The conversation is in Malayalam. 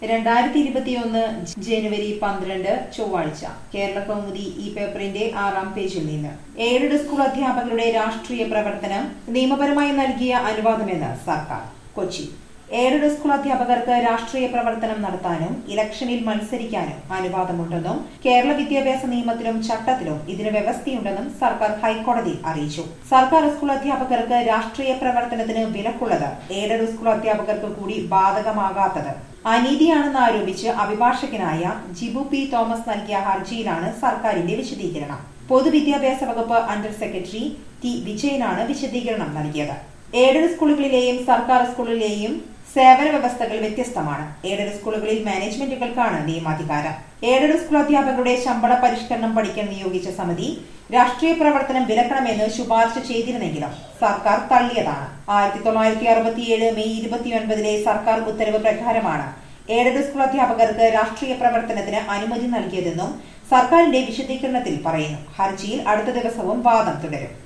രണ്ടായിരത്തി ഇരുപത്തിയൊന്ന് ജനുവരി പന്ത്രണ്ട് ചൊവ്വാഴ്ച കേരള കൗമുദി ഈ പേപ്പറിന്റെ ആറാം പേജിൽ നിന്ന് എയ്ഡഡ് സ്കൂൾ അധ്യാപകരുടെ രാഷ്ട്രീയ പ്രവർത്തനം നിയമപരമായി നൽകിയ അനുവാദമെന്ന് സർക്കാർ കൊച്ചി എയ്ഡഡ് സ്കൂൾ അധ്യാപകർക്ക് രാഷ്ട്രീയ പ്രവർത്തനം നടത്താനും ഇലക്ഷനിൽ മത്സരിക്കാനും അനുവാദമുണ്ടെന്നും കേരള വിദ്യാഭ്യാസ നിയമത്തിലും ചട്ടത്തിലും ഇതിന് വ്യവസ്ഥയുണ്ടെന്നും സർക്കാർ ഹൈക്കോടതിയിൽ അറിയിച്ചു സർക്കാർ സ്കൂൾ അധ്യാപകർക്ക് രാഷ്ട്രീയ പ്രവർത്തനത്തിന് വിലക്കുള്ളത് എയ്ഡഡ് സ്കൂൾ അധ്യാപകർക്ക് കൂടി ബാധകമാകാത്തത് അനീതിയാണെന്ന് ആരോപിച്ച് അഭിഭാഷകനായ ജിബു പി തോമസ് നൽകിയ ഹർജിയിലാണ് സർക്കാരിന്റെ വിശദീകരണം പൊതുവിദ്യാഭ്യാസ വകുപ്പ് അണ്ടർ സെക്രട്ടറി ടി വിജയനാണ് വിശദീകരണം നൽകിയത് എയ്ഡഡ് സ്കൂളുകളിലെയും സർക്കാർ സ്കൂളിലെയും സേവന വ്യവസ്ഥകൾ വ്യത്യസ്തമാണ് എയ്ഡഡ് സ്കൂളുകളിൽ മാനേജ്മെന്റുകൾക്കാണ് നിയമാധികാരം എയ്ഡഡ് സ്കൂൾ അധ്യാപകരുടെ ശമ്പള പരിഷ്കരണം പഠിക്കാൻ നിയോഗിച്ച സമിതി രാഷ്ട്രീയ പ്രവർത്തനം വിലക്കണമെന്ന് ശുപാർശ ചെയ്തിരുന്നെങ്കിലും സർക്കാർ തള്ളിയതാണ് ആയിരത്തി തൊള്ളായിരത്തി അറുപത്തിയേഴ് മെയ് ഇരുപത്തിയൊൻപതിലെ സർക്കാർ ഉത്തരവ് പ്രകാരമാണ് എയ്ഡഡ് സ്കൂൾ അധ്യാപകർക്ക് രാഷ്ട്രീയ പ്രവർത്തനത്തിന് അനുമതി നൽകിയതെന്നും സർക്കാരിന്റെ വിശദീകരണത്തിൽ പറയുന്നു ഹർജിയിൽ അടുത്ത ദിവസവും വാദം തുടരും